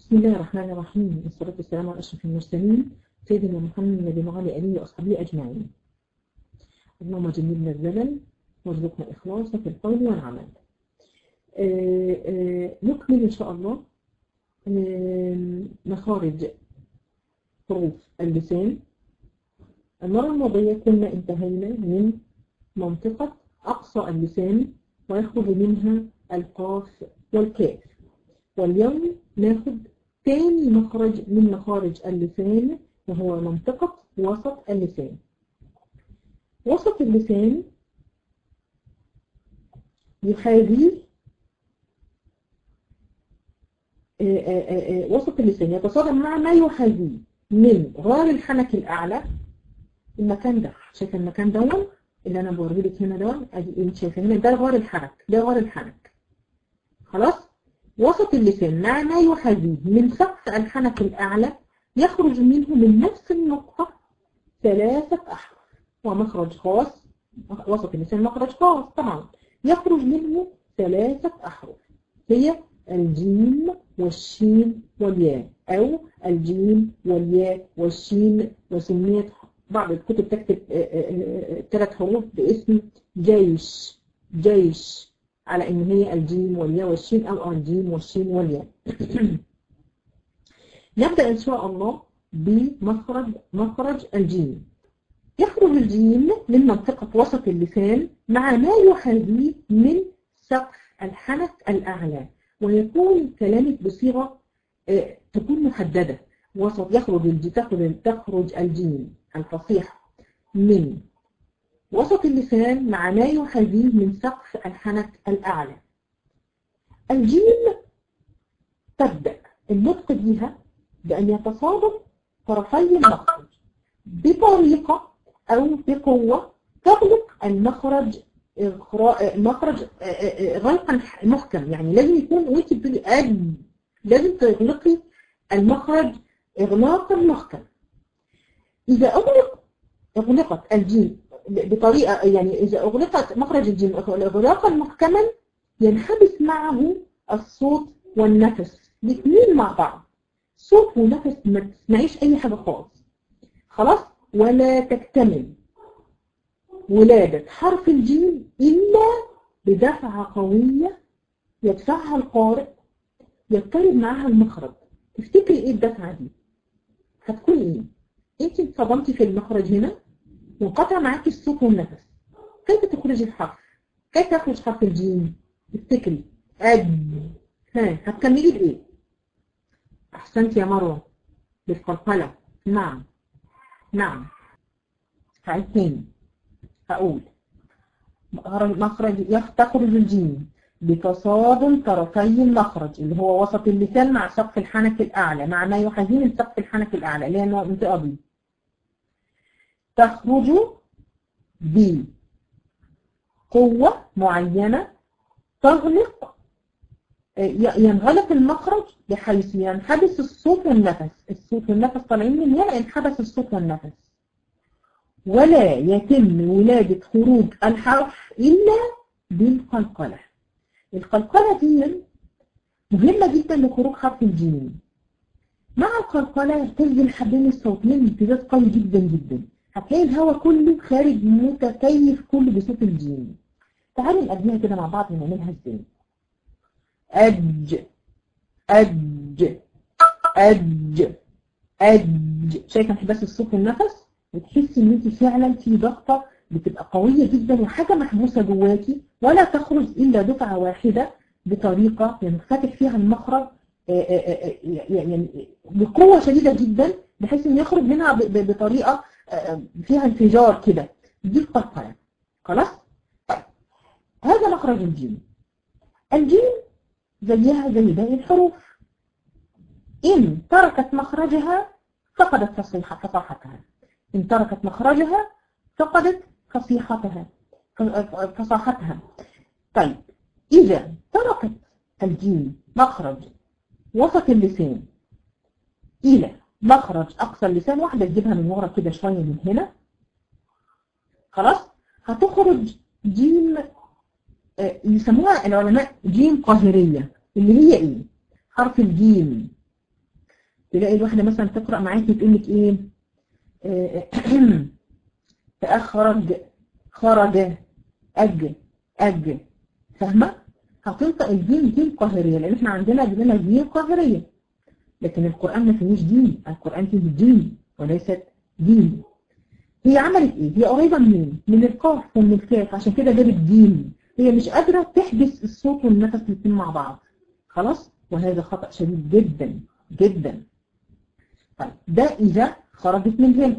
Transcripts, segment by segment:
بسم الله الرحمن الرحيم والصلاة والسلام على أشرف المرسلين سيدنا محمد وعلى آله وأصحابه أجمعين اللهم جنبنا الزلل وارزقنا إخلاصا في القول والعمل آه، آه، نكمل إن شاء الله آه، مخارج حروف اللسان المرة الماضية كنا انتهينا من منطقة أقصى اللسان ويخرج منها القاف والكاف واليوم ناخد تاني مخرج من مخارج اللسان وهو منطقة وسط اللسان وسط اللسان يحاذي وسط اللسان يتصادم مع ما يحاذيه من غار الحنك الأعلى المكان ده شايف المكان دون اللي أنا بوريه لك هنا دون انت شايفه هنا ده غار الحنك ده غار الحنك خلاص وسط اللسان مع ما يحاذيه من سقف الحنك الأعلى يخرج منه من نفس النقطة ثلاثة أحرف ومخرج خاص وسط اللسان مخرج خاص طبعا يخرج منه ثلاثة أحرف هي الجيم والشين والياء أو الجيم والياء والشين وسميت بعض الكتب تكتب ثلاث حروف باسم جيش جيش على ان هي الجيم والياء والشين او الجيم والشين والياء نبدأ ان شاء الله بمخرج مخرج الجيم يخرج الجيم من منطقة وسط اللسان مع ما يحاذيه من سقف الحنك الأعلى ويكون كلامك بصيغة تكون محددة وسط يخرج تخرج تخرج الجيم الفصيحة من وسط اللسان مع ما يحاذيه من سقف الحنك الأعلى الجيم تبدأ النطق بها بأن يتصادم طرفي المخرج بطريقة أو بقوة تغلق المخرج مخرج غلقا محكم يعني لازم يكون وانت بتقولي أد لازم تغلقي المخرج إغلاقا محكم إذا أغلق أغلقت الجيم بطريقة يعني إذا أغلقت مخرج الجيم إغلاقا محكما ينحبس معه الصوت والنفس الاثنين مع بعض صوت ونفس ما تسمعيش أي حاجة خالص خلاص ولا تكتمل ولادة حرف الجيم إلا بدفعة قوية يدفعها القارئ يضطرب معها المخرج تفتكري إيه الدفعة دي هتكون إيه أنت اتصدمتي في المخرج هنا وانقطع معاكي الصوت والنفس كيف تخرجي الحرف كيف يخرج حرف الجيم افتكري أد ها هتكملي بإيه أحسنت يا مروة بالقلقلة نعم نعم هعيد تاني هقول مخرج تخرج الجيم بتصادم طرفي المخرج اللي هو وسط اللسان مع سقف الحنك الأعلى مع ما يحاذيه من سقف الحنك الأعلى اللي هي المنطقة دي تخرج بقوة معينة تغلق ينغلق المخرج بحيث ينحبس الصوت والنفس الصوت والنفس طالعين من هنا ينحبس الصوت والنفس ولا يتم ولادة خروج الحرف إلا بالقلقلة القلقلة دي مهمة جدا لخروج حرف الجيم مع القلقلة يهتز الحبلين الصوتيين امتداد قوي جدا جدا هتلاقي الهواء كله خارج متكيف كله بصوت الجيم تعالوا نقدمها كده مع بعض ونعملها ازاي أج أج أج أج شايفة انحباس الصوت والنفس وتحسي ان انت فعلا في ضغطة بتبقى قوية جدا وحاجة محبوسة جواكي ولا تخرج إلا دفعة واحدة بطريقة ينفتح فيها المخرج يعني بقوة شديدة جدا بحيث ان يخرج منها بطريقة فيها انفجار كده دي القلقلة خلاص طيب هذا مخرج الجيم الجيم زيها زي باقي الحروف إن تركت مخرجها فقدت فصيحة فصاحتها إن تركت مخرجها فقدت فصيحتها فصاحتها طيب إذا تركت الجيم مخرج وسط اللسان إلى مخرج أقصى اللسان واحدة تجيبها من ورا كده شوية من هنا خلاص هتخرج جيم آه يسموها العلماء جيم قاهرية اللي هي إيه حرف الجيم تلاقي الواحدة مثلا تقرأ معاكي تقول لك ايه تأخرج خرج أج أج فاهمة؟ هتنطق الجيم جيم قاهرية لأن احنا عندنا جبنا جيم قاهرية لكن القرآن ما فيهوش جيم القرآن فيه جيم وليست جيم هي عملت ايه؟ هي قريبة منين؟ من القاف ومن الكاف عشان كده جابت جيم هي مش قادرة تحبس الصوت والنفس الاثنين مع بعض خلاص؟ وهذا خطأ شديد جدا جدا طيب ده إذا خرجت من هنا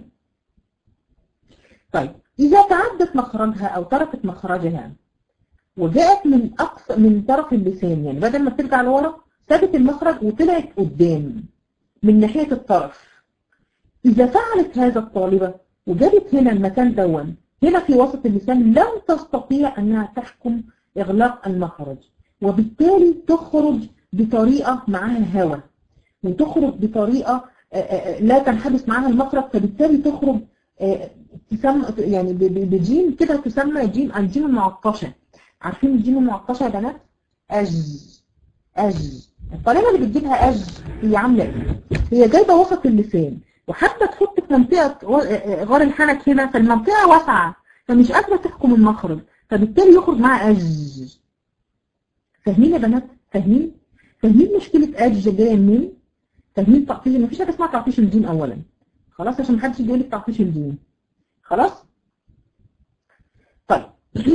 طيب إذا تعدت مخرجها أو تركت مخرجها وجاءت من أقصى من طرف اللسان يعني بدل ما ترجع لورا سابت المخرج وطلعت قدام من ناحية الطرف إذا فعلت هذا الطالبة وجابت هنا المكان دون هنا في وسط اللسان لم تستطيع أنها تحكم إغلاق المخرج وبالتالي تخرج بطريقة معاها هواء وتخرج بطريقة لا تنحبس معاها المخرج فبالتالي تخرج تسمى يعني بجيم كده تسمى جيم الجيم المعطشة عارفين الجيم المعطشة يا بنات؟ أج أج الطريقة اللي بتجيبها أج هي عاملة إيه؟ هي جايبة وسط اللسان وحابة تحط في منطقة غار الحنك هنا فالمنطقة واسعة فمش قادرة تحكم المخرج فبالتالي يخرج معاها أج فاهمين يا بنات؟ فاهمين؟ فاهمين مشكلة أج جاية منين؟ فاهمين تعطيش مفيش حاجة اسمها تعطيش الجين أولا خلاص عشان محدش يقول لك تعطيش الجين خلاص؟ طيب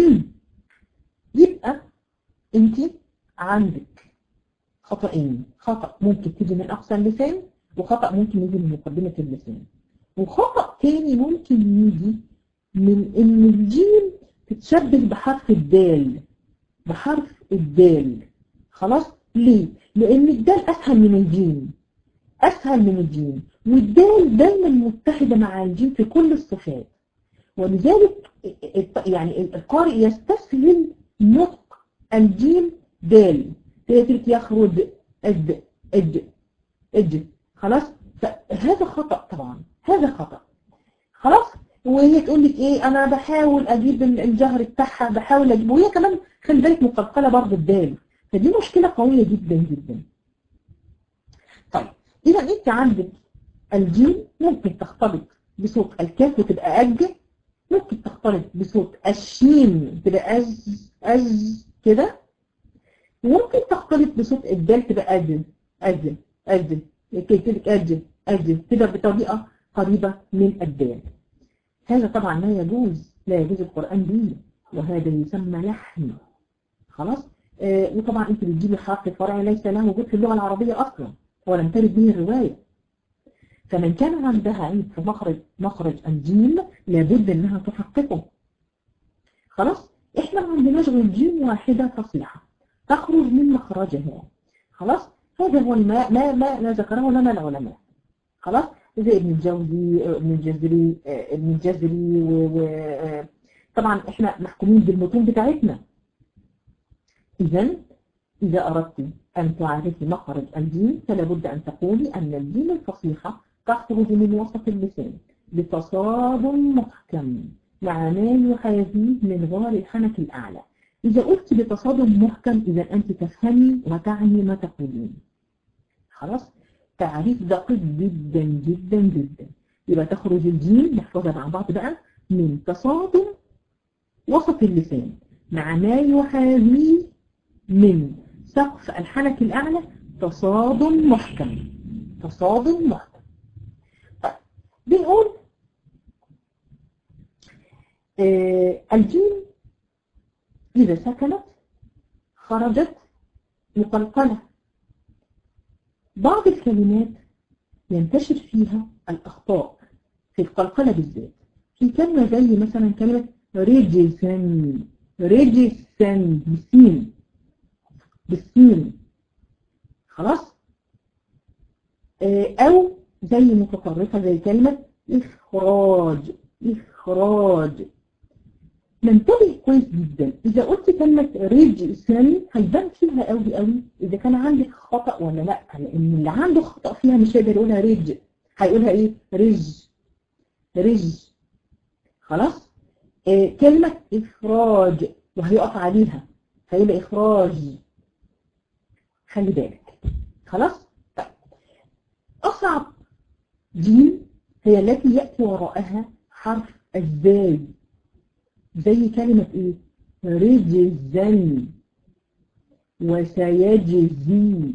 يبقى انت عندك خطأين خطأ ممكن تيجي من أقصى اللسان وخطأ ممكن يجي من مقدمة اللسان وخطأ تاني ممكن يجي من إن الجيم تتشبه بحرف الدال بحرف الدال خلاص ليه؟ لأن الدال أسهل من الجيم أسهل من الجيم والدال دايما متحدة مع الجيم في كل الصفات ولذلك يعني القارئ يستسهل نطق الجيم دال تلك يخرج أد أد أد خلاص فهذا خطأ طبعا هذا خطأ خلاص وهي تقول لك ايه انا بحاول اجيب الجهر بتاعها بحاول اجيب وهي كمان خلي بالك مقلقله برضه الدال فدي مشكله قويه جدا جدا طيب اذا انت عندك الجيم ممكن تختلط بصوت الكاف وتبقى اج ممكن تختلط بصوت الشين تبقى أز أز كده وممكن تختلط بصوت الدال تبقى أج أج أج كده أج أج كده بطريقة قريبة من الدال هذا طبعا لا يجوز لا يجوز القرآن به وهذا يسمى لحن خلاص آه وطبعا انت بتجيبي حرف فرعي ليس له وجود في اللغة العربية أصلا ولم ترد به الرواية فمن كان عندها عيب في مخرج مخرج الجيم لابد انها تحققه خلاص احنا ما عندناش غير جيم واحده فصيحه تخرج من مخرجها خلاص هذا هو ما ما ما, ما ذكره لنا العلماء خلاص زي ابن الجوزي ابن الجزري ابن الجزري و طبعا احنا محكومين بالمتون بتاعتنا اذا اذا اردت ان تعرفي مخرج الجيم فلا بد ان تقولي ان الجيم الفصيحه تخرج من وسط اللسان بتصاد محكم مع ما يحاذيه من غار الحنك الأعلى إذا قلت بتصاد محكم إذا أنت تفهمي وتعني ما تقولين خلاص تعريف دقيق جدا جدا جدا يبقى تخرج الجيم نحفظها مع بعض بقى من تصاد وسط اللسان مع ما يحاذيه من سقف الحنك الأعلى تصاد محكم تصاد محكم بنقول آه الجيم إذا سكنت خرجت مقلقلة بعض الكلمات ينتشر فيها الأخطاء في القلقلة بالذات في كلمة زي مثلا كلمة ريجسن ريجسن بالسين بالسين خلاص آه أو زي متطرفة زي كلمة إخراج إخراج ننتبه كويس جدا إذا قلت كلمة ريج ثاني هيبان فيها قوي قوي إذا كان عندك خطأ ولا لأ لأن اللي عنده خطأ فيها مش هيقدر يقولها ريج هيقولها إيه ريج ريج خلاص آه كلمة إخراج وهيقف عليها هيقول إخراج خلي بالك خلاص أصعب جيم هي التي يأتي وراءها حرف الزاي زي كلمة ايه رجزا وسيجزي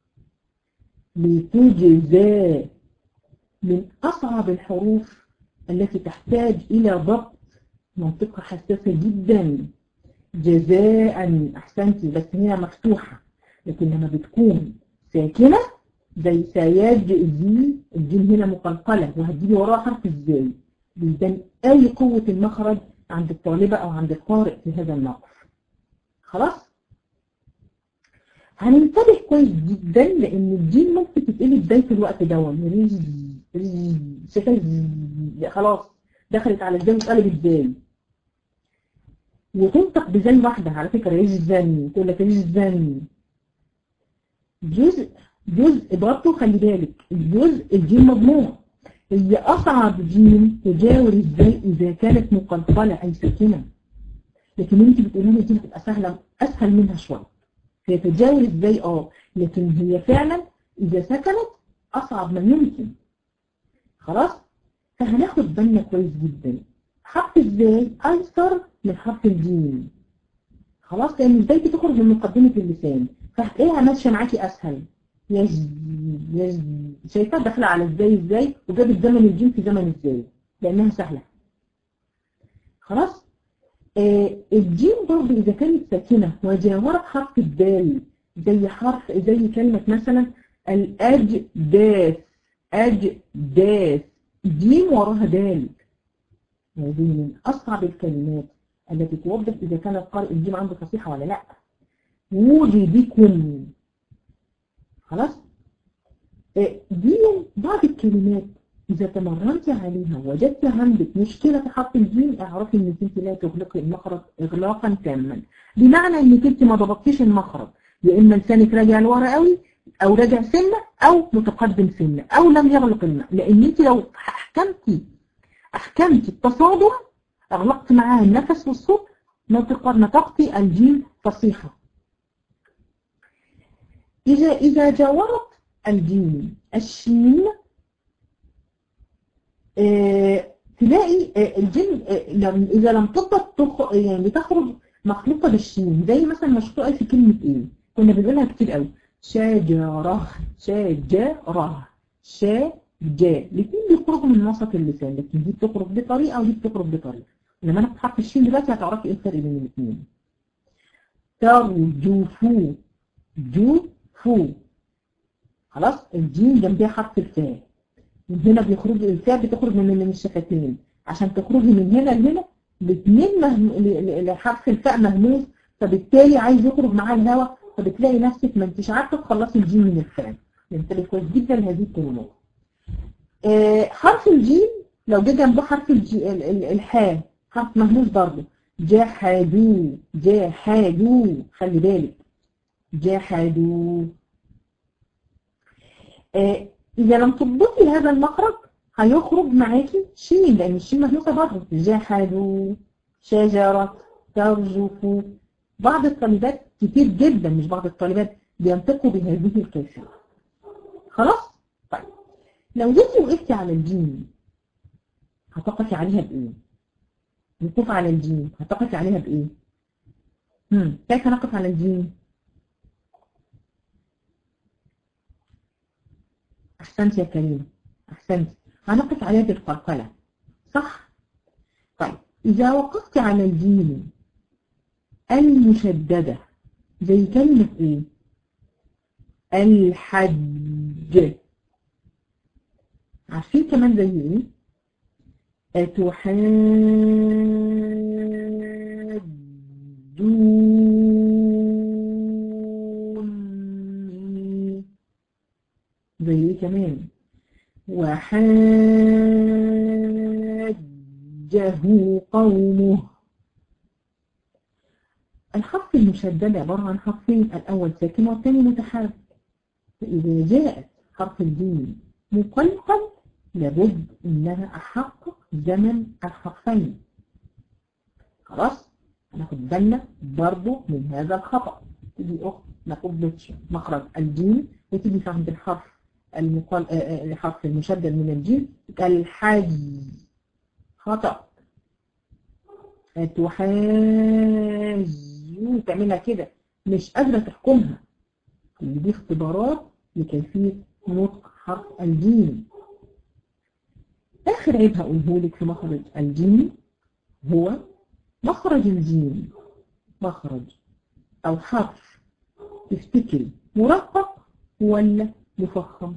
لتجزى من أصعب الحروف التي تحتاج إلى ضبط منطقة حساسة جدا جزاء أحسنتي بس هنا مفتوحة لكن لما بتكون ساكنة زي سيجزي الجيم هنا مقلقلة وهتجيبي وراها حرف ازاي بيبان أي قوة المخرج عند الطالبة أو عند القارئ في هذا الموقف خلاص هننتبه كويس جدا لأن الجيم ممكن تتقلب ازاي في الوقت دون خلاص دخلت على ازاي واتقلب ازاي وتنطق بزن واحدة على فكرة يجزن تقول لك يجزن جزء جزء برضه خلي بالك الجزء الجيم مضموم هي أصعب جيم تجاور ازاي إذا كانت مقلقلة أي ساكنة لكن انت بتقولي لي دي بتبقى سهلة أسهل منها شوية هي تجاور ازاي اه لكن هي فعلا إذا سكنت أصعب ما يمكن خلاص فهناخد بالنا كويس جدا حرف ازاي أيسر من حرف الجيم خلاص لأن ازاي بتخرج من مقدمة اللسان فهتلاقيها ماشية معاكي أسهل يجزي يجزي شايفة داخلة على ازاي ازاي وجابت زمن الجيم في زمن ازاي لأنها سهلة خلاص آه الجيم برضه إذا كانت ساكنة وجاورت حرف الدال زي حرف زي كلمة مثلا الأجداث أجداث جيم وراها دال هذه من أصعب الكلمات التي توضح إذا كان القارئ الجيم عنده فصيحة ولا لا وجدكم خلاص دي بعض الكلمات إذا تمرنت عليها وجدت عندك مشكلة في حرف الجيم اعرفي إنك أنت لا تغلقي المخرج إغلاقا تاما بمعنى إنك أنت ما ضبطتيش المخرج يا إما لسانك راجع لورا قوي أو راجع سنة أو متقدم سنة أو لم يغلق الماء لأن أنت لو أحكمتي أحكمتي التصادم أغلقت معاها النفس والصوت نطقتي الجيم فصيحة إذا إذا جاورت الجيم الشين آه تلاقي آه الجيم آه إذا لم تضبط تخ... يعني تخرج مخلوقة بالشين زي مثلا مشروعة في كلمة إيه كنا بنقولها كتير قوي شجرة شجرة شجرة الاثنين بيخرجوا من وسط اللسان لكن دي بتخرج بطريقة ودي بتخرج بطريقة لما أنا بحط الشين دلوقتي هتعرفي إيه الفرق بين الاثنين ترجفو جو فو خلاص الجيم جنبها حرف الفاء من هنا بيخرج الفاء بتخرج من من الشفتين عشان تخرجي من هنا لهنا الاثنين مهم... لحرف الفاء مهموس فبالتالي عايز يخرج معاه الهواء فبتلاقي نفسك ما انتش عارفه تخلصي الجيم من الفاء انتبهي كويس جدا لهذه الكلمات آه حرف الجيم لو جه جنبه حرف الجي... ال... ال... الحاء حرف مهموس برضه جحدوا جحدوا خلي بالك جحدوا آه إذا لم تضبطي هذا المخرج هيخرج معاكي شين لأن الشين مهلوكة برضه جحدوا شجرة ترجف بعض الطالبات كتير جدا مش بعض الطالبات بينطقوا بهذه الكيفية خلاص؟ طيب لو جيتي وقفتي على الجيم هتقفي عليها بإيه؟ الوقوف على الجيم هتقفي عليها بإيه؟ هم. كيف نقف على الجيم؟ أحسنت يا كريم أحسنت هنقف عليها بالقلقلة صح؟ طيب إذا وقفت على الجيم المشددة زي كلمة إيه؟ الحج عارفين كمان زي إيه؟ أتحاجوني زي إيه كمان وحاجه قومه الحرف المشدد عبارة عن حرفين الأول ساكن والثاني متحرك فإذا جاءت حرف الجيم مقلقل لابد إنها أحقق زمن الحرفين خلاص هناخد بالنا برضو من هذا الخطأ تيجي أخت ما قبلتش مخرج الجيم وتيجي عند الحرف المقال الحرف المشدد من الجيم الحج خطأ تحاجوا تعملها كده مش قادرة تحكمها دي اختبارات لكيفية نطق حرف الجيم آخر عيب هقوله لك في مخرج الجيم هو مخرج الجيم مخرج أو حرف تفتكري مرقق ولا مفخم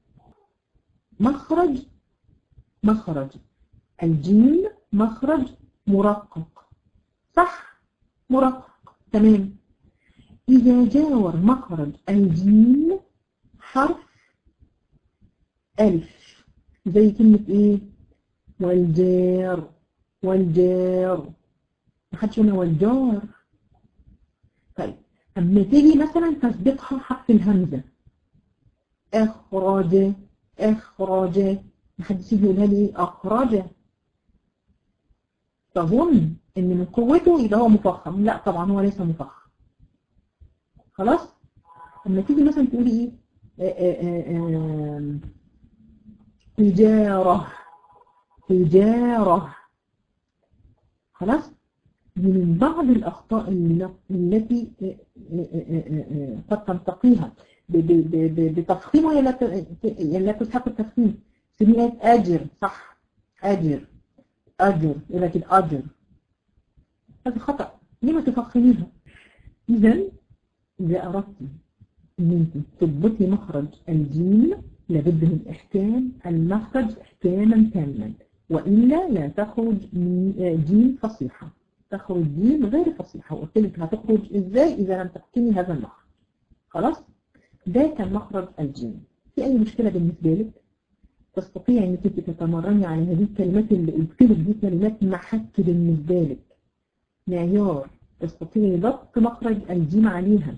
مخرج مخرج الجيم مخرج مرقق صح مرقق تمام إذا جاور مخرج الجيم حرف ألف زي كلمة إيه والجار والجار محدش هنا والجار طيب أما تيجي مثلا تسبقها حرف الهمزة أخرج أخرج محدش يجي يقولها لي أخرج تظن إن من قوته يبقى هو مفخم لا طبعا هو ليس مفخم خلاص أما تيجي مثلا تقولي إيه تجارة تجارة خلاص من بعض الأخطاء التي قد تنتقيها بتفخيم وهي لا تستحق التفخيم سميت أجر صح أجر أجر لكن أجر هذا خطأ لما تفخميها إذا إذا أردت أن أنت تضبطي مخرج الجيم لابد من إحكام المخرج إحكاما تاما وإلا لا تخرج جيم فصيحة تخرج جيم غير فصيحة وقلت لك هتخرج إزاي إذا لم تحكمي هذا المخرج خلاص ده كان مخرج الجيم في أي مشكلة بالنسبة لك تستطيع أنك أنت تتمرني على هذه الكلمات اللي قلت لك دي كلمات محك بالنسبة لك معيار تستطيعي ضبط مخرج الجيم عليها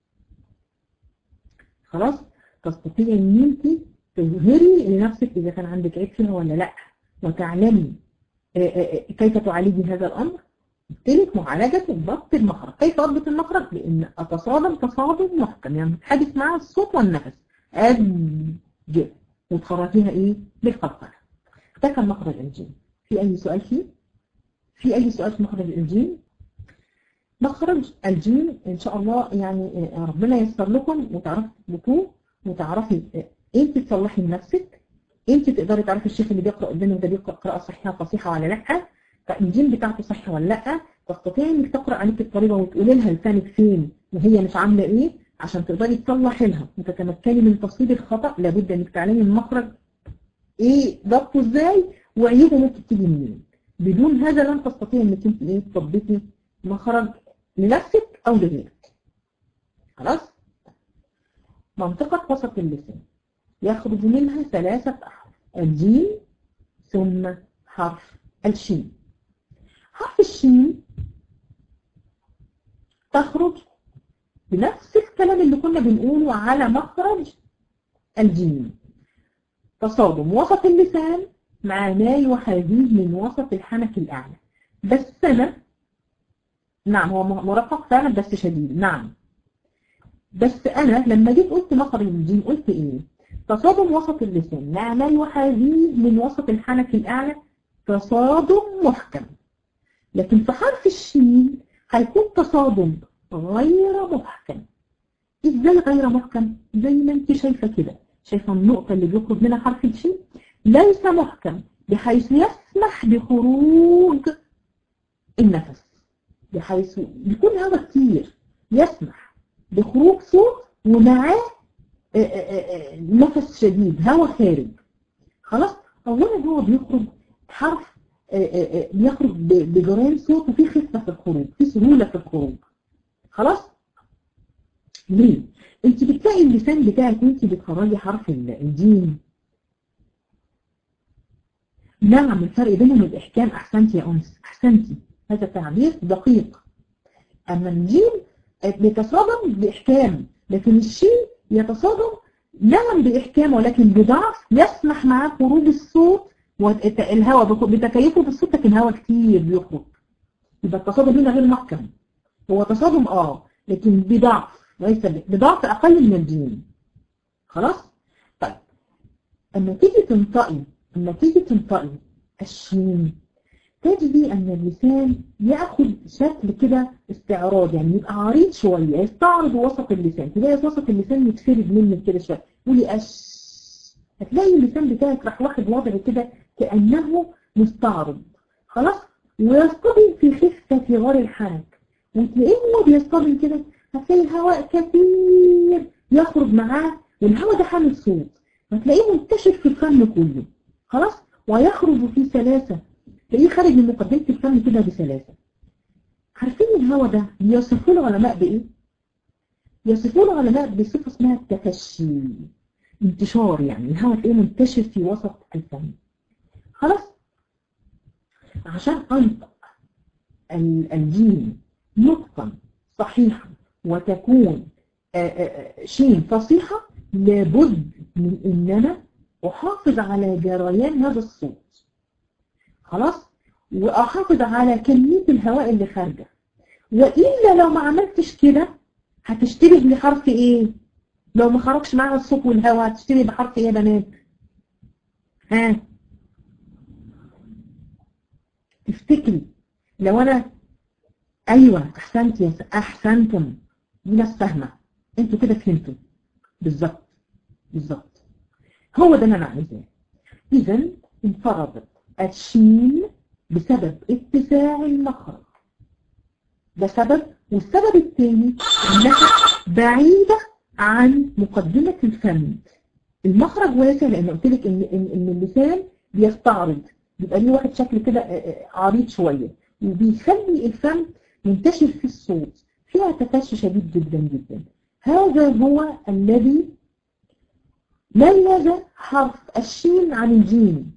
خلاص تستطيعي ان انت تظهري لنفسك اذا كان عندك عيب فيها ولا لا وتعلمي كيف تعالجي هذا الامر قلت لك معالجة ضبط المخرج كيف اضبط المخرج بان اتصادم تصادم محكم يعني تحدث مع الصوت والنفس أج وتخرجيها ايه بالقلقلة ده كان مخرج الجيم في اي سؤال فيه في اي سؤال في مخرج الجيم مخرج الجيم ان شاء الله يعني ربنا ييسر لكم وتعرفوا تثبتوه وتعرفي انت تصلحي لنفسك انت تقدري تعرفي الشيخ اللي بيقرا قدامك ده بيقرا قراءه صحيحه فصيحه ولا لا فالجيم بتاعته صح ولا لا تستطيعي انك تقرا عليك الطريقه وتقولي لها لسانك فين وهي مش عامله ايه عشان تقدري تصلحي لها وتتمكني من تصويب الخطا لابد انك تعلمي المخرج ايه ضبطه ازاي وعيوبه ممكن تيجي منين بدون هذا لن تستطيعي انك انت ايه تضبطي مخرج لنفسك او لغيرك خلاص منطقة وسط اللسان يخرج منها ثلاثة أحرف الجيم ثم حرف الشين حرف الشين تخرج بنفس الكلام اللي كنا بنقوله على مخرج الجيم تصادم وسط اللسان مع ما يحاذيه من وسط الحنك الأعلى بس أنا نعم هو مرقق فعلا بس شديد نعم بس أنا لما جيت قلت مخرج الجيم قلت إيه تصادم وسط اللسان مع ما يحاذيه من وسط الحنك الأعلى تصادم محكم لكن في حرف الشين هيكون تصادم غير محكم ازاي غير محكم زي ما انت شايفة كده شايفة النقطة اللي بيخرج منها حرف الشين ليس محكم بحيث يسمح بخروج النفس بحيث يكون هواء كتير يسمح بخروج صوت ومعاه نفس شديد هواء خارج خلاص اولا هو بيخرج حرف بيخرج بجرائم صوت وفي خفه في الخروج في سهوله في الخروج خلاص ليه انت بتلاقي اللسان بتاعك وانت بتخرجي حرف الجيم نعم الفرق بينهم الاحكام احسنتي يا انس احسنتي هذا تعبير دقيق اما الجيم بيتصادم باحكام لكن الشين يتصادم نعم باحكام ولكن بضعف يسمح معاه خروج الصوت والهواء بتكيفه بالصوت لكن هواء كتير بيخرج يبقى التصادم هنا غير محكم هو تصادم اه لكن بضعف ليس بضعف اقل من الجيم خلاص طيب اما تيجي تنطقي اما تيجي تنطقي الشين تجدي ان اللسان ياخذ شكل كده استعراض يعني يبقى عريض شويه يستعرض وسط اللسان تلاقي وسط اللسان يتفرد منك كده شويه قولي اش هتلاقي اللسان بتاعك راح واخد وضع كده كانه مستعرض خلاص ويصطدم في خفه في غار الحنك وتلاقيه هو بيصطدم كده هتلاقي هواء كثير يخرج معاه والهواء ده حامل صوت هتلاقيه منتشر في الفم كله خلاص ويخرج في سلاسة تلاقيه خارج من مقدمة الفم كده بسلاسة عارفين الهواء ده بيصفوه العلماء بإيه؟ يصفوه العلماء بصفة اسمها التفشي انتشار يعني الهواء تلاقيه منتشر في وسط الفم خلاص عشان أنطق الجيم نطقا صحيحا وتكون شين فصيحة لابد من ان انا احافظ على جريان هذا الصوت خلاص واحافظ على كمية الهواء اللي خارجة والا لو ما عملتش كده هتشتبه بحرف ايه لو ما خرجش معاها الصوت والهواء هتشتبه بحرف ايه يا بنات ها تفتكري لو انا ايوه احسنت يا احسنتم دي ناس فاهمه انتوا كده فهمتوا بالظبط بالظبط هو ده اللي انا عايزاه اذا انفرضت الشين بسبب اتساع المخرج ده سبب والسبب الثاني انها بعيده عن مقدمه الفم المخرج واسع لان قلت لك ان ان اللسان بيستعرض بيبقى ليه واحد شكل كده عريض شويه وبيخلي الفم منتشر في الصوت فيها تفشي شديد جدا جدا هذا هو الذي ميز حرف الشين عن الجيم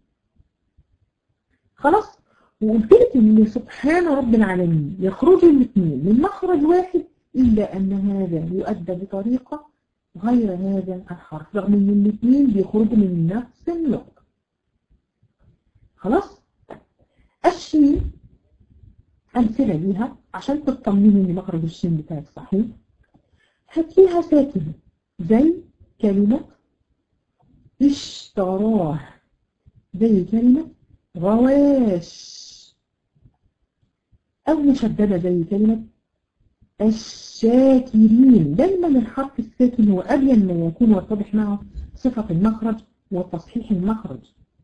خلاص وقلت لك ان سبحان رب العالمين يخرج الاثنين من مخرج واحد الا ان هذا يؤدى بطريقه غير هذا الحرف رغم ان الاثنين بيخرجوا من نفس النقطه خلاص الشين امثله ليها عشان تطمني ان مخرج الشين بتاعك صحيح هتلاقيها ساكنه زي كلمه اشتراه زي كلمة غواش أو مشددة زي كلمة الشاكرين دايما الحرف الساكن هو أبين ما يكون ويتضح معه صفة المخرج وتصحيح المخرج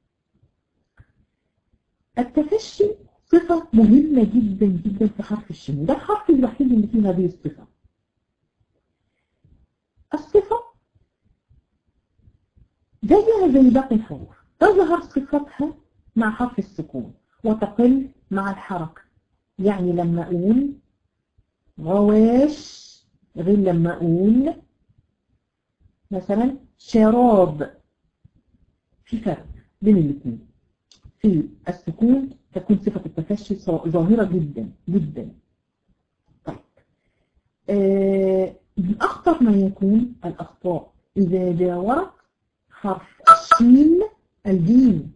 التفشي صفة مهمة جدا جدا في حرف الشين ده الحرف الوحيد اللي فيه هذه الصفة الصفة زيها زي باقي الحروف تظهر صفتها مع حرف السكون وتقل مع الحركة يعني لما أقول غواش غير لما أقول مثلا شراب في فرق بين الاثنين في السكون تكون صفة التفشي ظاهرة جدا جدا طيب آه أخطر ما يكون الأخطاء إذا جاورت حرف الشين الجيم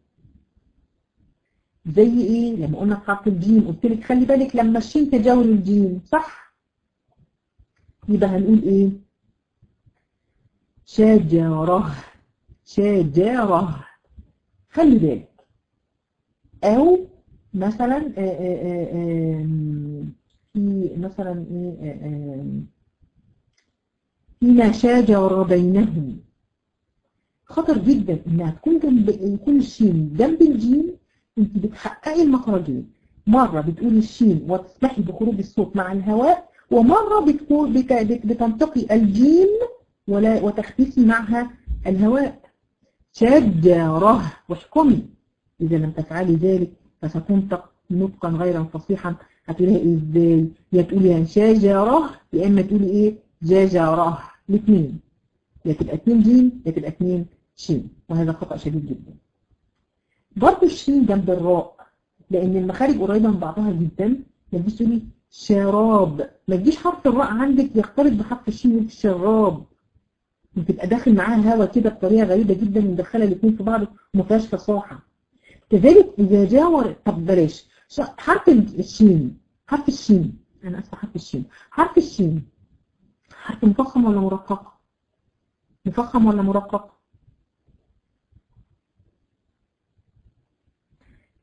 زي ايه لما قلنا في حرف الجيم قلت لك خلي بالك لما الشين تجاور الجيم صح يبقى هنقول ايه شجرة شجرة خلي بالك او مثلا آآ آآ في مثلا ايه فيما شاجر بينهم خطر جدا انها تكون جنب يكون الشين جنب الجيم انت بتحققي المخرجين مرة بتقولي الشين وتسمحي بخروج الصوت مع الهواء ومرة بتقول بت... بت... بتنتقي الجيم ولا وتختفي معها الهواء شجرة واحكمي إذا لم تفعلي ذلك فستنطق نطقا غير فصيحا هتقوليها ازاي يا تقولي شجرة يا اما تقولي ايه ججرة الاثنين يا تبقى اتنين جيم يا تبقى اتنين شين وهذا خطأ شديد جدا برضه الشين جنب الراء لأن المخارج قريبة من بعضها جدا ما تجيش تقولي شراب ما تجيش حرف الراء عندك يختلط بحرف الشين في شراب بتبقى داخل معاها هوا كده بطريقة غريبة جدا مدخلة الاثنين في بعض وما فيهاش فصاحة كذلك إذا جاور طب بلاش حرف الشين حرف الشين أنا أسفة حرف الشين حرف الشين حرف مفخم ولا مرقق؟ مفخم ولا مرقق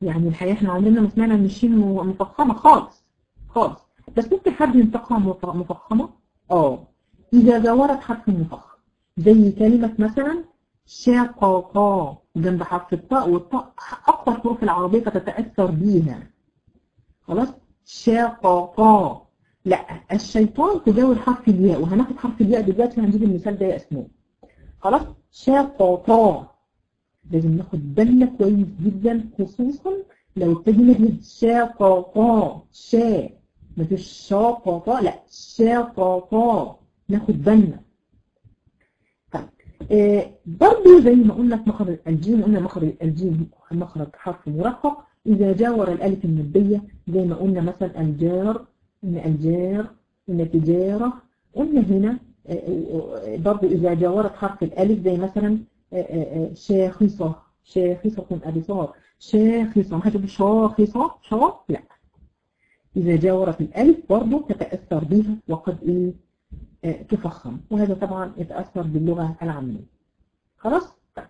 يعني الحقيقة احنا عمرنا ما سمعنا ان الشين مفخمة خالص خالص بس ممكن حد ينطقها مفخمة اه إذا جاورت حرف مفخم زي كلمة مثلا شاقاقا جنب حرف الطاء والطاء أكثر حروف العربية فتتأثر بيها خلاص شاقاقا لا الشيطان تجاور حرف الياء وهناخد حرف الياء دلوقتي هنجيب المثال ده يا اسماء خلاص شاقاقا لازم ناخد بالنا كويس جدا خصوصا لو ابتدينا بيه شاقاقا شا مفيش شاقاقا لا شاقاقا ناخد بالنا طيب آه برضه زي ما قلنا في مخرج الجيم قلنا مخرج الجيم مخرج حرف مرقق إذا جاور الألف الندية زي ما قلنا مثلا الجار إن الجار إن تجارة قلنا هنا برضه إذا جاورت حرف الألف زي مثلا شاخصة شاخصة أبصار شاخصة ما هتبقى شاخصة شا لا إذا جاورت الألف برضه تتأثر بها وقد إيه تفخم وهذا طبعا يتأثر باللغة العامية خلاص طيب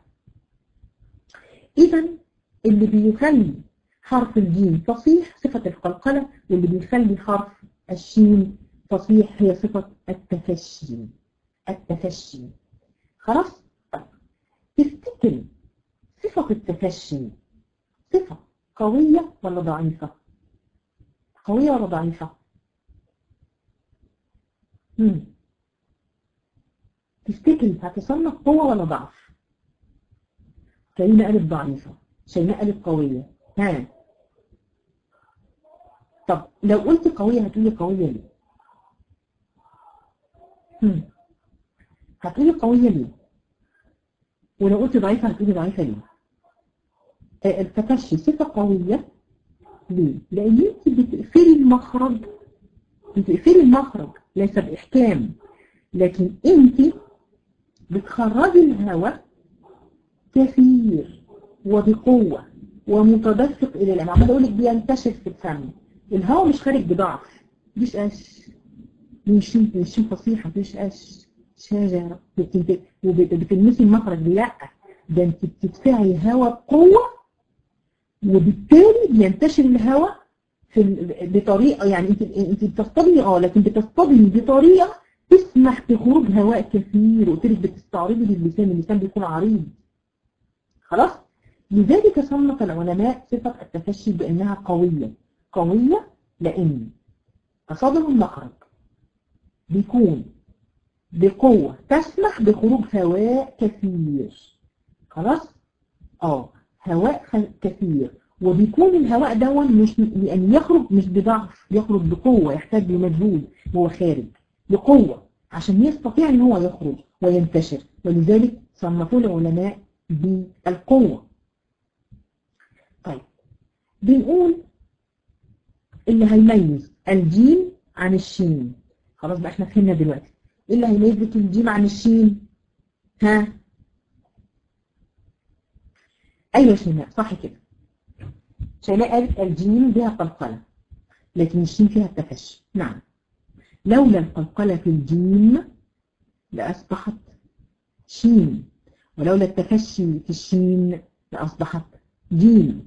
إذا اللي بيخلي حرف الجيم فصيح صفة القلقلة واللي بيخلي حرف الشين فصيح هي صفة التفشي التفشي خلاص طيب تفتكر صفة التفشي صفة قوية ولا ضعيفة قوية ولا ضعيفة مم. تفتكري هتصنف قوة ولا ضعف كريمة قالت ضعيفة شيماء قالت قوية ها طب لو قلت قوية هتقولي قوية ليه هم. هتقولي قوية ليه ولو قلت ضعيفة هتقولي ضعيفة ليه آه التفشي صفة قوية ليه لأن انت بتقفلي المخرج بتقفلي المخرج ليس بإحكام لكن انت بتخرجي الهواء كثير وبقوة ومتدفق إلى الأمام عمال أقول لك بينتشر في الفم الهواء مش خارج بضعف مش أش مش مش فصيحة مش أش شجرة وبتلمسي المخرج لا ده انت بتدفعي هواء بقوة وبالتالي بينتشر الهواء في بطريقة يعني انت انت بتصطدمي اه لكن بتصطدمي بطريقة تسمح بخروج هواء كثير وقلت لك بتستعرضي باللسان اللسان بيكون عريض خلاص لذلك صنف العلماء صفة التفشي بأنها قوية قوية لأن تصادم المخرج بيكون بقوة تسمح بخروج هواء كثير خلاص اه هواء كثير وبيكون الهواء دون مش يعني يخرج مش بضعف يخرج بقوة يحتاج لمجهود وهو خارج بقوة عشان يستطيع ان هو يخرج وينتشر ولذلك صنفوا العلماء بالقوة طيب بنقول اللي هيميز الجيم عن الشين خلاص بقى احنا فهمنا دلوقتي ايه اللي هيميز لك الجيم عن الشين ها ايوه شيماء صح كده شيماء قالت الجيم بها قلقلة لكن الشين فيها التفشي نعم لولا القلقلة في الجيم لأصبحت شين ولولا التفشي في الشين لأصبحت جيم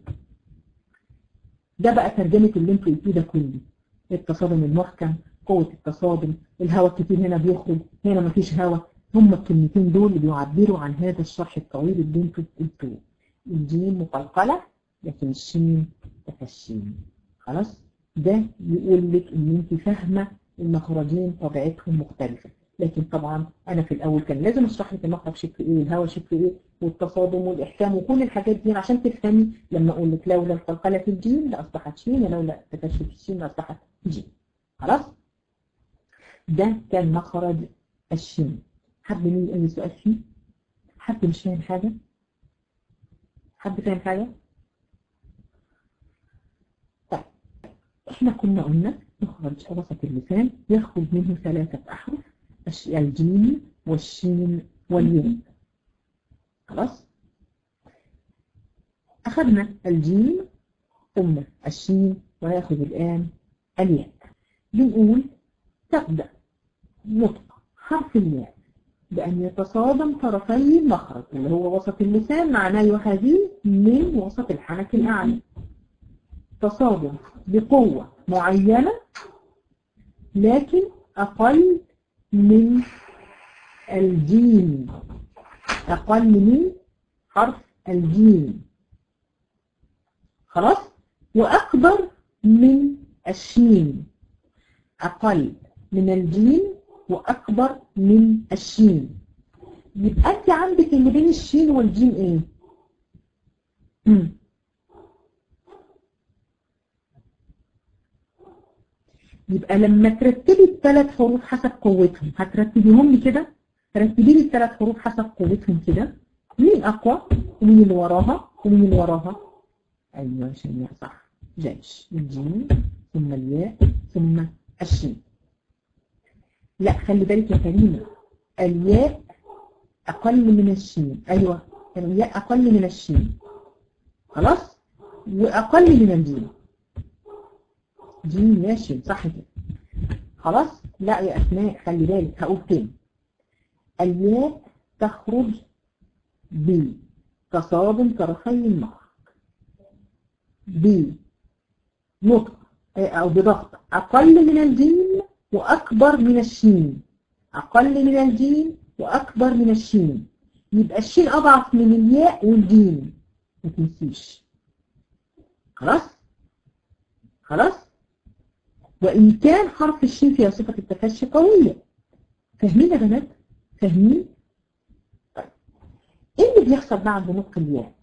ده بقى ترجمة اللي انتوا قلتوه ده كله التصادم المحكم قوة التصادم الهواء كتير هنا بيخرج هنا مفيش هواء هم الكلمتين دول اللي بيعبروا عن هذا الشرح الطويل اللي انتوا قلتوه الجيم مقلقلة لكن الشين تفشين خلاص ده يقول لك ان انت فاهمة المخرجين طبيعتهم مختلفة لكن طبعا انا في الاول كان لازم اشرح لك المخرج شكله ايه الهواء شكله ايه والتصادم والاحكام وكل الحاجات دي عشان تفهمي لما اقول لك لولا القلقله في الجيم لاصبحت شين ولولا التفشي في الشين لاصبحت جيم خلاص ده كان مخرج الشين حد مين اي سؤال فيه حد مش فاهم حاجه حد فاهم حاجه طيب احنا كنا قلنا مخرج وسط اللسان يخرج منه ثلاثه احرف الجيم والشين والياء خلاص أخذنا الجيم ثم الشين ويأخذ الآن الياء بنقول تبدأ نطق حرف الياء بأن يتصادم طرفي المخرج اللي هو وسط اللسان معناه يحاذيه من وسط الحنك الأعلى تصادم بقوة معينة لكن أقل من الجيم أقل من حرف الجيم خلاص وأكبر من الشين أقل من الجيم وأكبر من الشين يبقى أنت عندك اللي بين الشين والجيم إيه؟ مم. يبقى لما ترتبي الثلاث حروف حسب قوتهم هترتبيهم لي كده رتبي لي الثلاث حروف حسب قوتهم كده مين أقوى ومين اللي وراها ومين اللي وراها أيوة شيماء صح جيش الجيم ثم الياء ثم الشين لا خلي بالك يا كريمة الياء أقل من الشين أيوة الياء أقل من الشين خلاص وأقل من الجيم جيم يا شين صح كده خلاص لا يا أسماء خلي بالك هقول تاني الياء تخرج بتصادم طرفي المخرج بنطق أو بضغط أقل من الجيم وأكبر من الشين أقل من الجيم وأكبر من الشين يبقى الشين أضعف من الياء والجيم ما تنسيش خلاص خلاص وإن كان حرف الشين فيها صفة التفشي قوية فاهمين يا بنات فاهمين طيب ايه اللي بيحصل بعد نطق الياء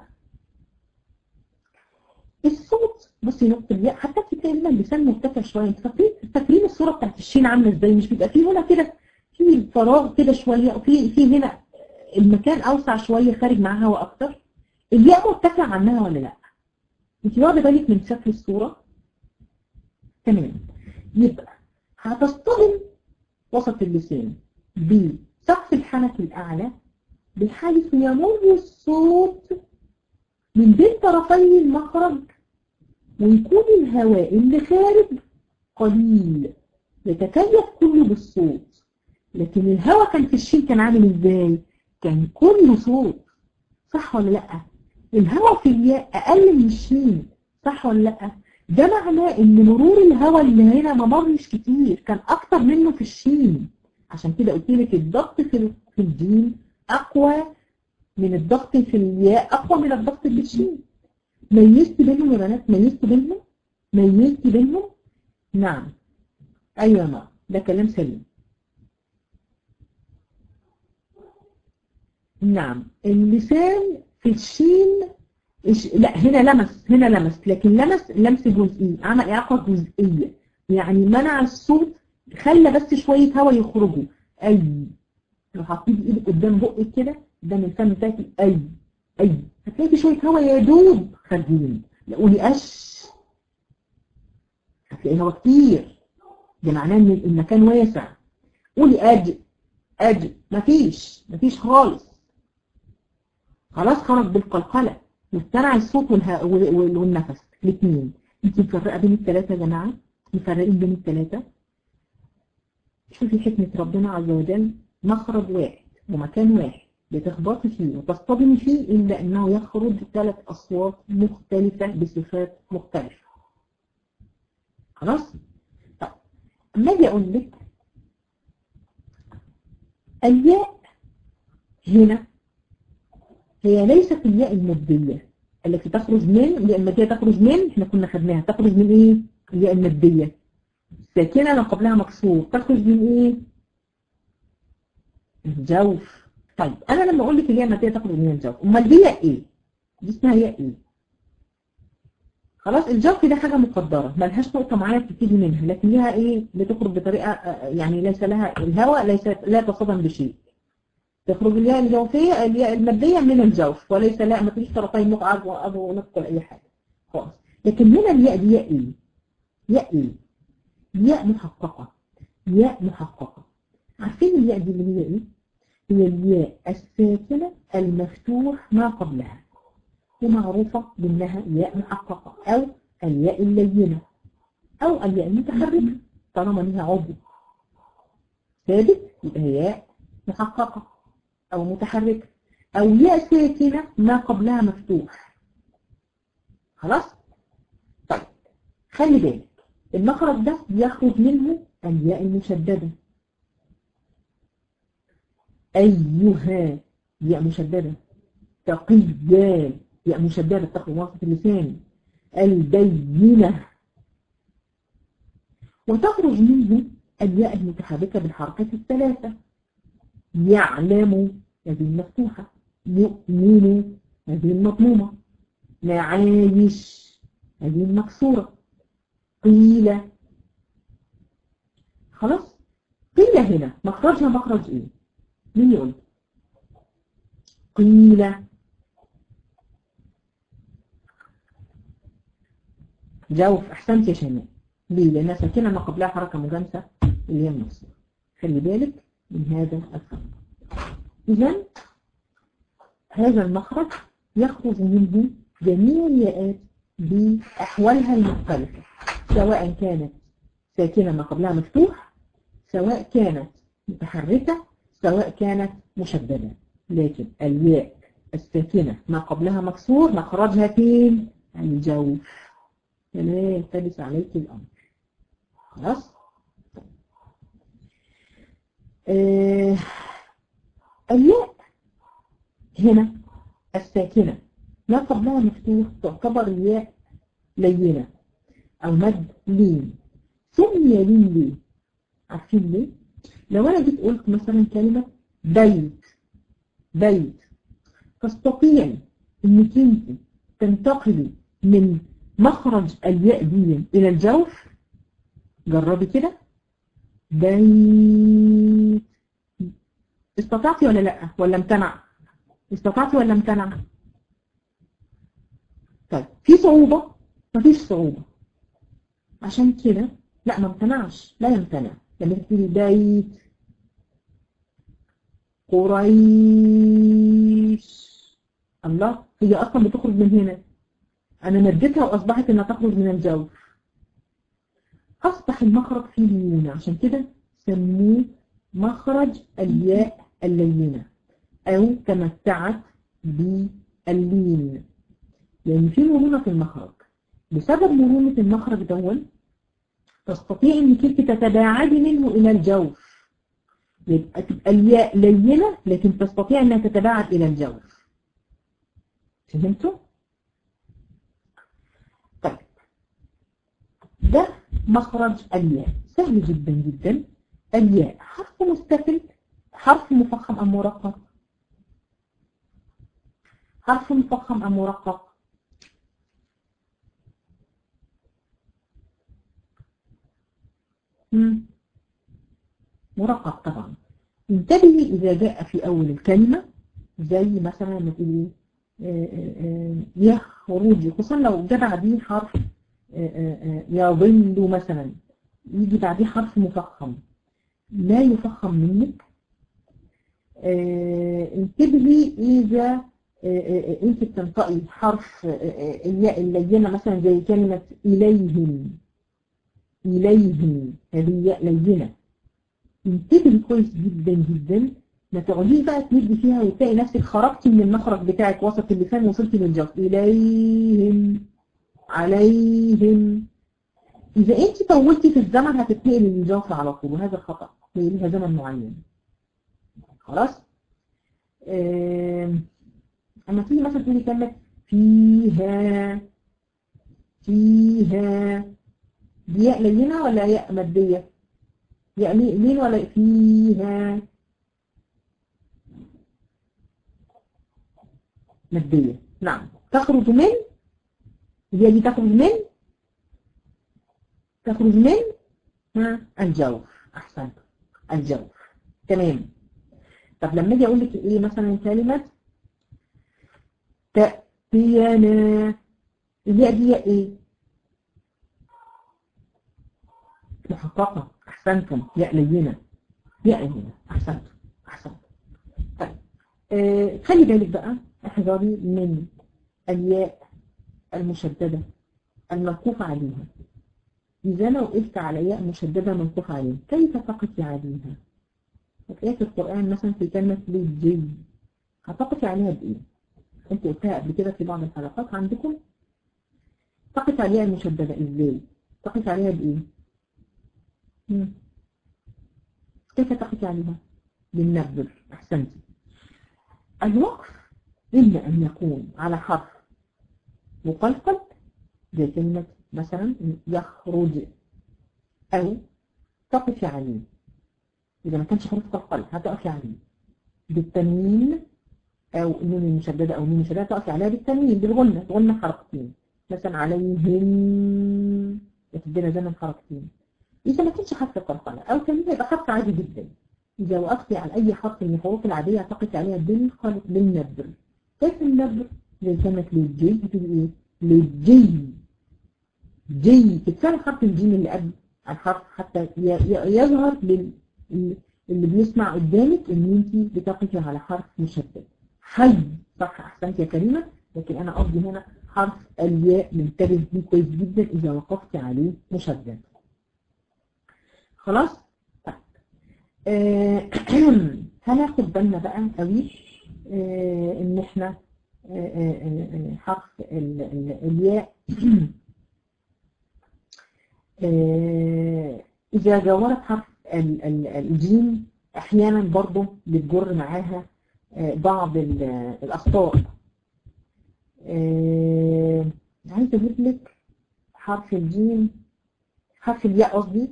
الصوت بصي نقطة الياء حتى في كلمة اللسان مرتفع شوية انت فاكرين فاكرين الصورة بتاعت الشين عاملة ازاي مش بيبقى فيه هنا كده في فراغ كده شوية وفي في هنا المكان اوسع شوية خارج معاها هواء اكتر الياء مرتفع عنها ولا لا انت واخده بالك من شكل الصورة تمام يبقى هتصطدم وسط اللسان بسقف الحنك الأعلى بحيث يمر الصوت من بين طرفي المخرج ويكون الهواء اللي خارج قليل يتكيف كله بالصوت لكن الهواء كان في الشين كان عامل ازاي كان كله صوت صح ولا لا الهواء في الياء اقل من الشين صح ولا لا ده معناه ان مرور الهواء اللي هنا ما مرش كتير كان اكتر منه في الشين عشان كده قلت لك الضغط في في الجيم اقوى من الضغط في الياء اقوى من الضغط في الشين ميزت بينهم يا بنات ميزت بينهم ميزت بينهم نعم ايوه نعم ده كلام سليم نعم اللسان في الشين إش... لا هنا لمس هنا لمس لكن لمس لمس جزئي عمل إعاقة جزئية يعني منع الصوت خلى بس شوية هواء يخرجوا أي لو حطيت إيدك قدام بقك كده قدام الفم بتاعتي أي أي هتلاقي في شوية هواء يا دوب خارجين لا قولي أش هتلاقي هواء كتير ده معناه إن المكان واسع قولي أج أج مفيش مفيش خالص خلاص خرج بالقلقلة مستمع الصوت والها... والنفس الاثنين انت مفرقه بين الثلاثه يا جماعه مفرقين بين الثلاثه شوفي حكمه ربنا عز وجل مخرج واحد ومكان واحد بتخبطي فيه وتصطدمي فيه الا انه يخرج ثلاث اصوات مختلفه بصفات مختلفه خلاص طب اما اجي اقول لك الياء هنا هي ليست الياء المادية التي تخرج من الياء المادية تخرج من احنا كنا خدناها تخرج من ايه الياء المادية الساكنة لو قبلها مكسور تخرج من ايه الجوف طيب انا لما اقول لك الياء المادية تخرج من الجوف امال دي ياء ايه دي اسمها ياء ايه خلاص الجوف ده حاجة مقدرة ملهاش نقطة معينة بتبتدي منها لكن ليها ايه بتخرج بطريقة يعني ليس لها الهواء ليس لا تصدم بشيء تخرج الياء الجوفية الياء المادية من الجوف وليس لا ما فيش طرفين مقعد وأب ونطق ولا أي حاجة خالص لكن هنا الياء دي ياء إيه؟ ياء إيه؟ ياء محققة ياء محققة عارفين الياء دي اللي هي إيه؟ هي الياء الساكنة المفتوح ما قبلها ومعروفة بأنها ياء محققة أو الياء اللينة أو الياء المتحركة طالما ليها عضو ثابت يبقى ياء محققة أو متحركة أو ياء ساكنة ما قبلها مفتوح خلاص؟ طيب خلي بالك المخرج ده بيخرج منه الياء المشددة أيها ياء مشددة تقيان ياء مشددة تخرج وسط اللسان البينة وتخرج منه الياء المتحركة بالحركات الثلاثة يعلم هذه المفتوحة يؤمن هذه المضمومة معايش هذه المكسورة قيل خلاص قيل هنا مخرجها مخرج ايه مين يقول قيل جوف احسنت يا شيماء ليه لانها ساكنه ما قبلها حركه مجانسه اللي هي النصب خلي بالك من هذا الفرق اذا هذا المخرج يخرج منه جميع الياءات بأحوالها المختلفة سواء كانت ساكنة ما قبلها مفتوح سواء كانت متحركة سواء كانت مشددة لكن الياء الساكنة ما قبلها مكسور مخرجها فين؟ الجوف فلا يلتبس عليك الأمر خلاص؟ آه الياء هنا الساكنة ما قبلها مفتوح تعتبر الياء لينة أو مد لين سمي لين ليه عارفين ليه؟ لو أنا جيت قلت مثلا كلمة بيت بيت تستطيعي إنك أنت تنتقلي من مخرج الياء دي إلى الجوف جربي كده بيت استطعتي ولا لا ولا امتنع استطعتي ولا امتنع طيب في صعوبة مفيش صعوبة عشان كده لا ما امتنعش لا يمتنع لما تقولي بيت قريش الله هي اصلا بتخرج من هنا انا مديتها واصبحت انها تخرج من الجو اصبح المخرج فيه ليونة عشان كده سموه مخرج الياء اللينة او تمتعت باللين لأن في مرونة في المخرج بسبب مرونة المخرج دون تستطيع انك انت تتباعدي منه إلى الجوف يبقى تبقى الياء لينة لكن تستطيع انها تتباعد إلى الجوف فهمتوا؟ طيب ده مخرج الياء سهل جدا جدا الياء حرف مستقل حرف مفخم أم مرقق حرف مفخم أم مرقق مم. مرقق طبعا انتبهي إذا جاء في أول الكلمة زي مثلا لما تقولي يخرج خصوصا لو جاء بعديه حرف يضل مثلا يجي بعديه حرف مفخم لا يفخم منك انتبهي إذا انت بتنطقي حرف الياء اللينة مثلا زي كلمة إليهم إليهم هذه ياء لينة انتبهي كويس جدا جدا ما تقعديش بقى تمدي فيها وتلاقي نفسك خرجتي من المخرج بتاعك وسط اللسان وصلتي للجوف إليهم عليهم إذا أنت طولتي في الزمن هتتنقل للجوف على طول وهذا خطأ هي ليها زمن معين خلاص آه... أما تيجي مثلا تقولي كلمة فيها فيها دي ياء لينة ولا ياء مادية؟ ياء لين ولا فيها مادية نعم تخرج من هي دي تخرج من تخرج من ها الجوف أحسنت الجوف تمام طب لما اجي اقول لك ايه مثلا كلمة تأتينا الياء دي ايه محققة أحسنتم ياء لينة ياء لينة أحسنتم أحسنتم طيب آه خلي بالك بقى احذري من الياء المشددة الموقوف عليها إذا أنا وقفت على ياء مشددة موقوف عليها كيف تقفي عليها؟ هتلاقيها في القرآن مثلا في كلمة للجي هتقفي عليها بإيه؟ أنت قلتها قبل كده في بعض الحلقات عندكم تقف على الياء المشددة إزاي؟ تقف عليها بإيه؟ مم. كيف تقف عليها؟ بالنبذ أحسنتي الوقف إما أن يكون على حرف مقلقل زي كلمة مثلا يخرج أو تقف عليه إذا ما كانش حروف قلقل هتقف عليه بالتنوين أو النون المشددة أو النون المشددة تقف عليها بالتنوين بالغنة غنة حركتين مثلا عليهم يتدينا زمن حركتين إذا ما كانش حرف قلقلة أو تنوين يبقى حرف عادي جدا إذا وقفت على أي حرف من الحروف العادية تقف عليها بالخلق بالنبر كيف النبر؟ زي كلمة للجي بتقول إيه؟ للجي جي تكسر حرف الجيم اللي قبل الحرف حتى يظهر لل اللي بيسمع قدامك ان انت بتقفي على حرف مشدد حي صح احسنت يا كريمه لكن انا قصدي هنا حرف الياء منتبه ليه كويس جدا اذا وقفت عليه مشدد خلاص طيب آه هناخد بالنا بقى قوي آه ان احنا آه حرف ال ال الياء اذا جاورت حرف الجيم احيانا برضه بتجر معاها بعض الاخطاء عايزه اجيب لك حرف الجيم حرف الياء قصدي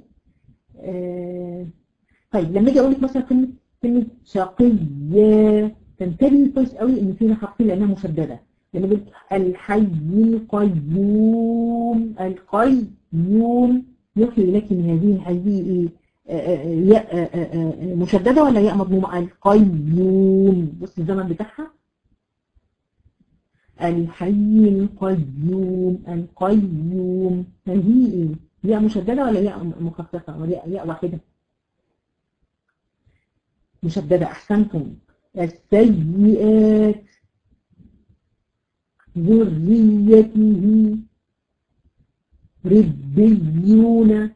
طيب لما اجي اقول لك مثلا كلمه كلمه شقيه تنتبهي كويس قوي ان فيها حرفين لانها مشدده لما اقول الحي القيوم القيوم يوحي لك ان هذه هذه ياء مشددة ولا ياء مضمومة القيوم بص الزمن بتاعها الحي القيوم القيوم هذه ايه ياء مشددة ولا ياء مخففة ولا ياء واحدة مشددة احسنتم السيئات ذريته ربيون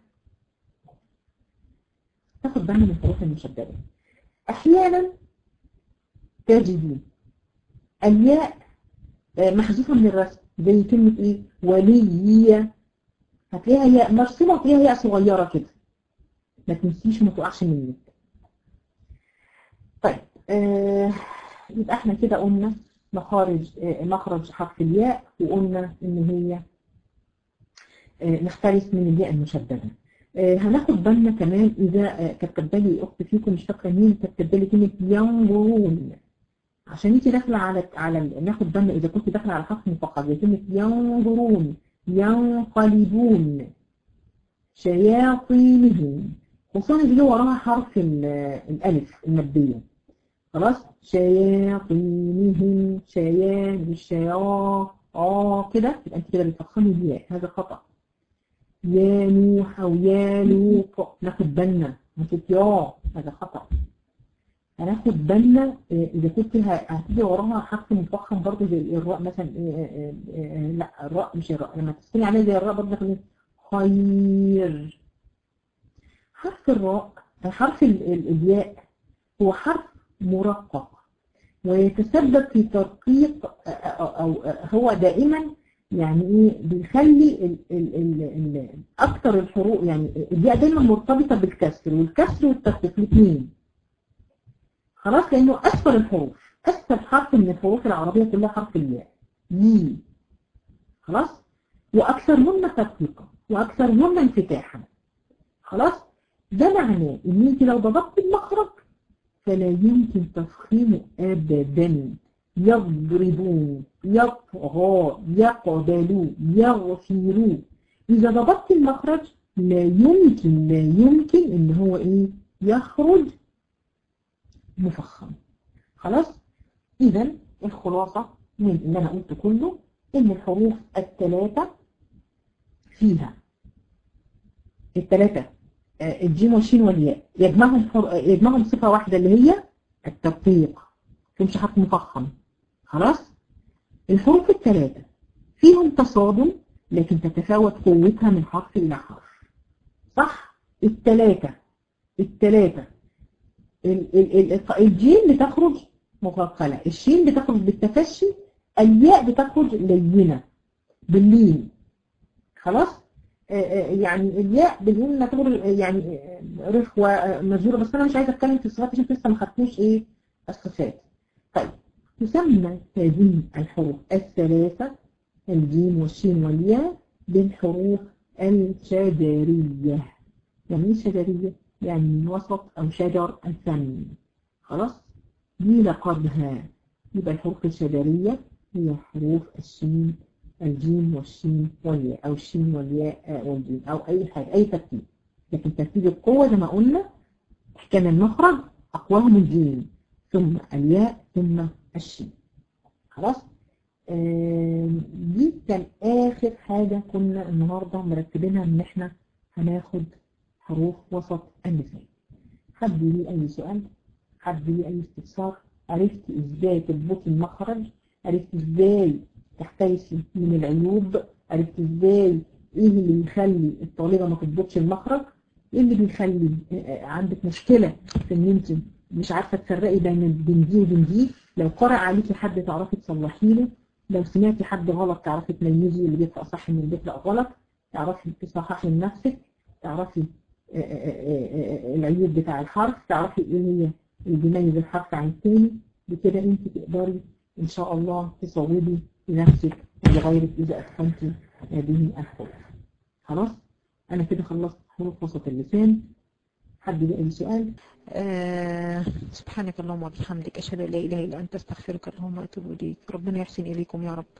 تاخد بالنا من الحروف المشددة أحيانا تجدي الياء محذوفة من الرسم زي كلمة إيه ولية هتلاقيها ياء مرسومة وتلاقيها ياء صغيرة كده ما تنسيش وما تقعش منك طيب آه يبقى احنا كده قلنا مخارج آه مخرج حرف الياء وقلنا ان هي آه نختلف من الياء المشددة هناخد بالنا كمان اذا كانت كاتبالي اخت فيكم مش فاكره مين كانت كاتبالي كلمه ينظرون عشان انت داخله على على ناخد بالنا اذا كنت داخله على حرف مفخم زي كلمه ينظرون ينقلبون شياطينهم خصوصا اللي وراها حرف الالف الماديه خلاص شياطينهم شيان الشيا اه كده يبقى انت كده بتفخمي الياء هذا خطأ يا نوح أو يا لوط ناخد بالنا ناخد يا هذا خطأ هناخد بالنا إذا كنت هتيجي وراها حرف مفخم برضه زي الراء مثلا لا الراء مش الراء لما تسكني عليها زي الراء برضه خير حرف الراء حرف الياء هو حرف مرقق ويتسبب في ترقيق أو هو دائما يعني ايه بيخلي ال ال ال ال اكتر الحروف يعني الياء دايما مرتبطه بالكسر والكسر والتخفيف الاثنين خلاص لانه اسفل الحروف اسفل حرف من الحروف العربيه كلها حرف الياء يي خلاص واكثرهن ترقيقا واكثرهن انفتاحا خلاص ده معناه ان انت لو ضبطت المخرج فلا يمكن تفخيمه ابدا يضربون يطغى يقبلوا يغفروا إذا ضبطت المخرج لا يمكن لا يمكن إن هو إيه يخرج مفخم خلاص إذا الخلاصة من اللي أنا قلت كله إن الحروف الثلاثة فيها الثلاثة الجيم والشين والياء يجمعهم يجمعهم صفة واحدة اللي هي الترقيق تمشي حرف مفخم خلاص الحروف الثلاثة فيهم تصادم لكن تتفاوت قوتها من حرف إلى حرف صح الثلاثة الثلاثة الجيم بتخرج مقلقلة الشين بتخرج بالتفشي الياء بتخرج لينة باللين خلاص يعني الياء بنقول نعتبر يعني رخوة مجرورة بس أنا مش عايزة أتكلم في الصفات عشان لسه ما خدتوش إيه الصفات طيب تسمى هذه الحروف الثلاثة الجيم والشين والياء بالحروف الشجرية يعني ايه شجرية؟ يعني من وسط أو شجر الثاني خلاص؟ دي لقبها يبقى الحروف الشجرية هي حروف الشين الجيم والشين والياء أو الشين والياء والجيم أو أي حاجة أي ترتيب لكن ترتيب القوة زي ما قلنا كان المخرج أقواهم الجيم ثم الياء ثم الشين خلاص دي كان آخر حاجة كنا النهاردة مرتبينها إن إحنا هناخد حروف وسط اللسان حد ليه أي سؤال حد ليه أي استفسار عرفت إزاي تضبطي المخرج عرفت إزاي تحتيسي من العيوب عرفت إزاي إيه اللي يخلي الطالبة ما تضبطش المخرج إيه اللي بيخلي عندك مشكلة في إن أنت مش عارفة تفرقي بين بين دي وبين دي لو قرأ عليكي حد تعرفي تصلحي له لو سمعتي حد غلط تعرفي تميزي اللي بيقرأ صح من اللي بيقرأ غلط تعرفي تصححي لنفسك تعرفي العيوب بتاع الحرف تعرفي ايه هي اللي بيميز الحرف عن الثاني بكده انت تقدري ان شاء الله تصوبي لنفسك ولغيرك اذا اتقنتي هذه الحروف خلاص انا كده خلصت حروف وسط اللسان حد ليه اي سؤال آه سبحانك اللهم وبحمدك اشهد ان لا اله الا انت استغفرك اللهم واتوب اليك ربنا يحسن اليكم يا رب